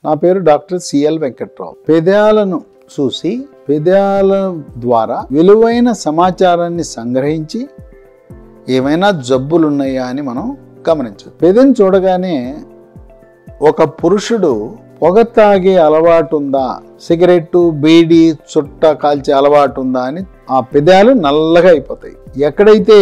నా పేరు doctor CL Venkatrao పెదాలను చూసి పెదాల ద్వారా విలువైన సమాచారాన్ని సంగ్రహించి ఏమైనా జబ్బులు ఉన్నాయా అని మనం గమనించు పెదం చూడగానే ఒక పురుషుడు పొగ తాగే అలవాటు ఉందా సిగరెట్టు బీడి చుట్ట కాల్చే అలవాటు ఉందా అని ఆ పెదాలు నల్లగా అయిపోతాయి ఎక్కడైతే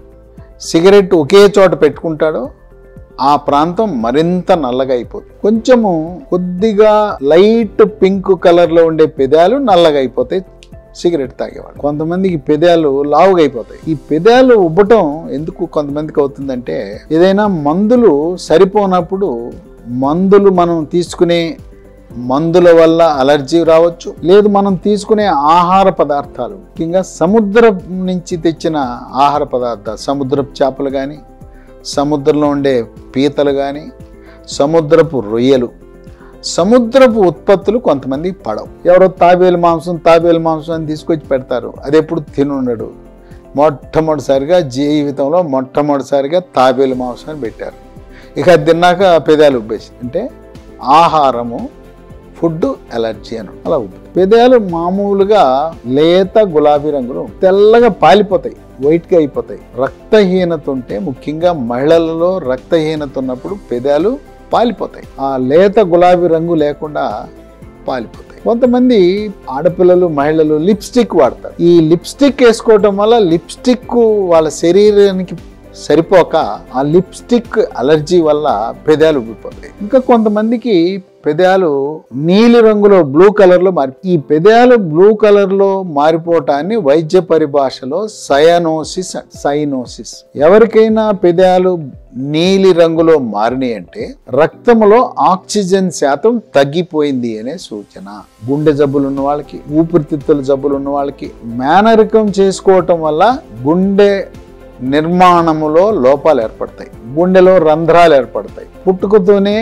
సిగరెట్ ఒకే చోట పెట్టుకుంటాడో ఆ ప్రాంతం మరింత నల్లగా అయిపోతుంది కొంచెము కొద్దిగా లైట్ పింక్ కలర్లో ఉండే పెదాలు నల్లగా అయిపోతాయి సిగరెట్ తాగేవాడు కొంతమందికి పెదాలు లావుగా అయిపోతాయి ఈ పెదాలు ఉబ్బటం ఎందుకు కొంతమందికి అవుతుందంటే ఏదైనా మందులు సరిపోనప్పుడు మందులు మనం తీసుకునే మందుల వల్ల అలర్జీ రావచ్చు లేదు మనం తీసుకునే ఆహార పదార్థాలు ముఖ్యంగా సముద్రం నుంచి తెచ్చిన ఆహార పదార్థాలు సముద్రపు చేపలు కానీ సముద్రంలో ఉండే పీతలు కానీ సముద్రపు రొయ్యలు సముద్రపు ఉత్పత్తులు కొంతమంది పడవు ఎవరో తాబేలు మాంసం తాబేలు మాంసం అని తీసుకొచ్చి పెడతారు అది ఎప్పుడు తినుండడు మొట్టమొదటిసారిగా జీవితంలో మొట్టమొదటిసారిగా తాబేలు మాంసం అని పెట్టారు ఇక అది తిన్నాక పెదాలు ఉబ్బేసి అంటే ఆహారము ఫుడ్ ఎలర్జీ అని అలా ఉంటుంది పెదాలు మామూలుగా లేత గులాబీ రంగులో తెల్లగా పాలిపోతాయి వైట్గా అయిపోతాయి రక్తహీనత ఉంటే ముఖ్యంగా మహిళలలో రక్తహీనత ఉన్నప్పుడు పెదాలు పాలిపోతాయి ఆ లేత గులాబీ రంగు లేకుండా పాలిపోతాయి కొంతమంది ఆడపిల్లలు మహిళలు లిప్స్టిక్ వాడతారు ఈ లిప్స్టిక్ వేసుకోవటం వల్ల లిప్స్టిక్ వాళ్ళ శరీరానికి సరిపోక ఆ లిప్స్టిక్ అలర్జీ వల్ల పెదాలు ఉబ్బిపోతాయి ఇంకా కొంతమందికి పెదాలు నీలి రంగులో బ్లూ కలర్లో మారి ఈ పెదాలు బ్లూ కలర్లో మారిపోవటాన్ని వైద్య పరిభాషలో సయనోసిస్ సైనోసిస్ ఎవరికైనా పెదాలు నీలి రంగులో మారినాయి అంటే రక్తంలో ఆక్సిజన్ శాతం తగ్గిపోయింది అనే సూచన గుండె జబ్బులు ఉన్న వాళ్ళకి ఊపిరితిత్తుల జబ్బులు ఉన్న వాళ్ళకి మేనరికం చేసుకోవటం వల్ల గుండె నిర్మాణములో లోపాలు ఏర్పడతాయి గుండెలో రంధ్రాలు ఏర్పడతాయి పుట్టుకతోనే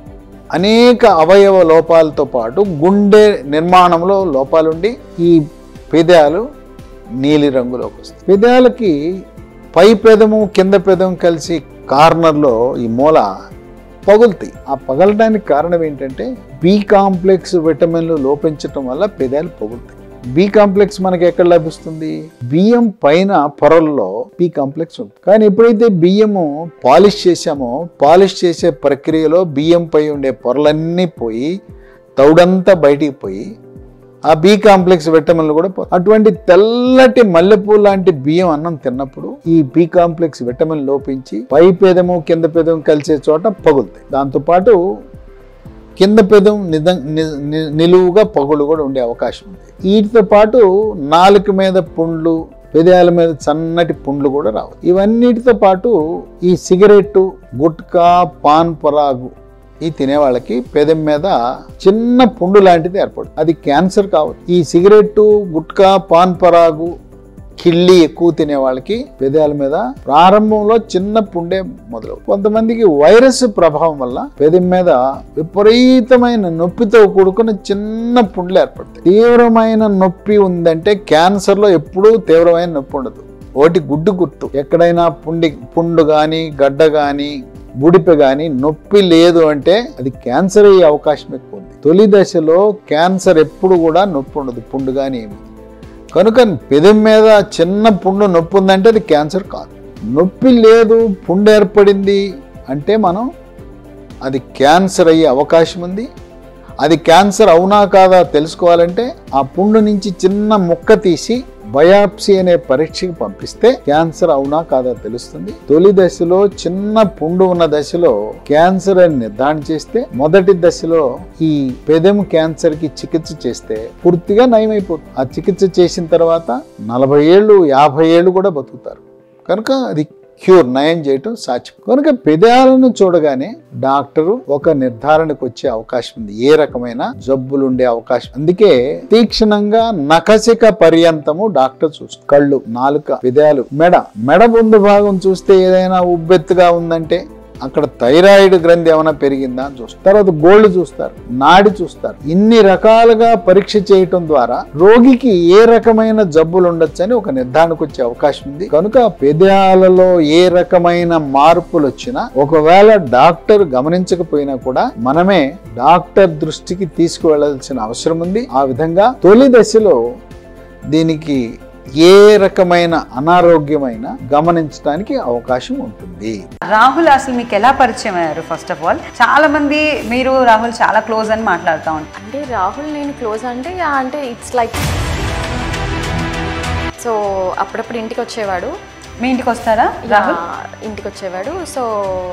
అనేక అవయవ లోపాలతో పాటు గుండె నిర్మాణంలో లోపాలుండి ఈ పెదాలు నీలి రంగులోకి వస్తాయి పెదాలకి పై పెదము కింద పెదము కలిసి కార్నర్లో ఈ మూల పగులుతాయి ఆ పగలడానికి కారణం ఏంటంటే బి కాంప్లెక్స్ విటమిన్లు లోపించటం వల్ల పెదాలు పగులుతాయి బి కాంప్లెక్స్ మనకి ఎక్కడ లభిస్తుంది బియ్యం పైన పొరల్లో బి కాంప్లెక్స్ ఉంటుంది కానీ ఎప్పుడైతే బియ్యము పాలిష్ చేసామో పాలిష్ చేసే ప్రక్రియలో బియ్యం పై ఉండే పొరలన్నీ పోయి తౌడంతా బయటికి పోయి ఆ బి కాంప్లెక్స్ విటమిన్లు కూడా పో- అటువంటి తెల్లటి మల్లెపూ లాంటి బియ్యం అన్నం తిన్నప్పుడు ఈ బి కాంప్లెక్స్ విటమిన్ లోపించి పై పేదము కింద పేదము కలిసే చోట పగులుతాయి దాంతోపాటు కింద పెదం నిద ని- ని- నిలువుగా పగులు కూడా ఉండే అవకాశం ఉంది వీటితో పాటు నాలుక మీద పుండ్లు పెదాల మీద సన్నటి పుండ్లు కూడా రావు ఇవన్నిటితో పాటు ఈ సిగరెట్టు గుట్కా పాన్ పరాగు ఈ తినే వాళ్ళకి పెదం మీద చిన్న పుండు లాంటిది ఏర్పడుతుంది అది క్యాన్సర్ కావచ్చు ఈ సిగరెట్టు గుట్కా పాన్ పరాగు కిళ్ళి ఎక్కువ తినే వాళ్ళకి పెదాల మీద ప్రారంభంలో చిన్న పుండే మొదలు కొంతమందికి వైరస్ ప్రభావం వల్ల పెదం మీద విపరీతమైన నొప్పితో కూడుకున్న చిన్న పుండ్లు ఏర్పడతాయి తీవ్రమైన నొప్పి ఉందంటే క్యాన్సర్ లో ఎప్పుడూ తీవ్రమైన నొప్పి ఉండదు ఒకటి గుడ్డు గుర్తు ఎక్కడైనా పుండి పుండు కానీ గడ్డ కానీ బుడిపె కానీ నొప్పి లేదు అంటే అది క్యాన్సర్ అయ్యే అవకాశం ఎక్కువ ఉంది తొలి దశలో క్యాన్సర్ ఎప్పుడు కూడా నొప్పి ఉండదు పుండు కానీ ఏమి కనుక పెదం మీద చిన్న పుండు నొప్పి ఉందంటే అది క్యాన్సర్ కాదు నొప్పి లేదు పుండు ఏర్పడింది అంటే మనం అది క్యాన్సర్ అయ్యే అవకాశం ఉంది అది క్యాన్సర్ అవునా కాదా తెలుసుకోవాలంటే ఆ పుండు నుంచి చిన్న ముక్క తీసి బయాప్సీ అనే పరీక్షకి పంపిస్తే క్యాన్సర్ అవునా కాదా తెలుస్తుంది తొలి దశలో చిన్న పుండు ఉన్న దశలో క్యాన్సర్ అని నిర్ధారణ చేస్తే మొదటి దశలో ఈ పెదం క్యాన్సర్ కి చికిత్స చేస్తే పూర్తిగా నయమైపోతుంది ఆ చికిత్స చేసిన తర్వాత నలభై ఏళ్ళు యాభై ఏళ్ళు కూడా బతుకుతారు కనుక అది క్యూర్ నయం చేయటం సాధ్యం కనుక పెదాలను చూడగానే డాక్టరు ఒక నిర్ధారణకు వచ్చే అవకాశం ఉంది ఏ రకమైన జబ్బులు ఉండే అవకాశం అందుకే తీక్షణంగా నఖసిక పర్యంతము డాక్టర్ చూస్తారు కళ్ళు నాలుక పెదాలు మెడ మెడ ముందు భాగం చూస్తే ఏదైనా ఉబ్బెత్తుగా ఉందంటే అక్కడ థైరాయిడ్ గ్రంథి ఏమైనా పెరిగిందా అని చూస్తారు తర్వాత గోల్డ్ చూస్తారు నాడి చూస్తారు ఇన్ని రకాలుగా పరీక్ష చేయటం ద్వారా రోగికి ఏ రకమైన జబ్బులు ఉండొచ్చని ఒక నిర్ధారణకు వచ్చే అవకాశం ఉంది కనుక పెదాలలో ఏ రకమైన మార్పులు వచ్చినా ఒకవేళ డాక్టర్ గమనించకపోయినా కూడా మనమే డాక్టర్ దృష్టికి తీసుకువెళ్లాల్సిన అవసరం ఉంది ఆ విధంగా తొలి దశలో దీనికి ఏ రకమైన అనారోగ్యమైన గమనించడానికి అవకాశం ఉంటుంది రాహుల్ అసలు మీకు ఎలా పరిచయం అయ్యారు ఫస్ట్ ఆఫ్ ఆల్ చాలా మంది మీరు రాహుల్ చాలా క్లోజ్ అని మాట్లాడుతూ ఉంటారు అంటే రాహుల్ నేను క్లోజ్ అంటే యా అంటే ఇట్స్ లైక్ సో అప్పుడప్పుడు ఇంటికి వచ్చేవాడు మీ ఇంటికి వస్తారా రాహుల్ యా, ఇంటికి వచ్చేవాడు సో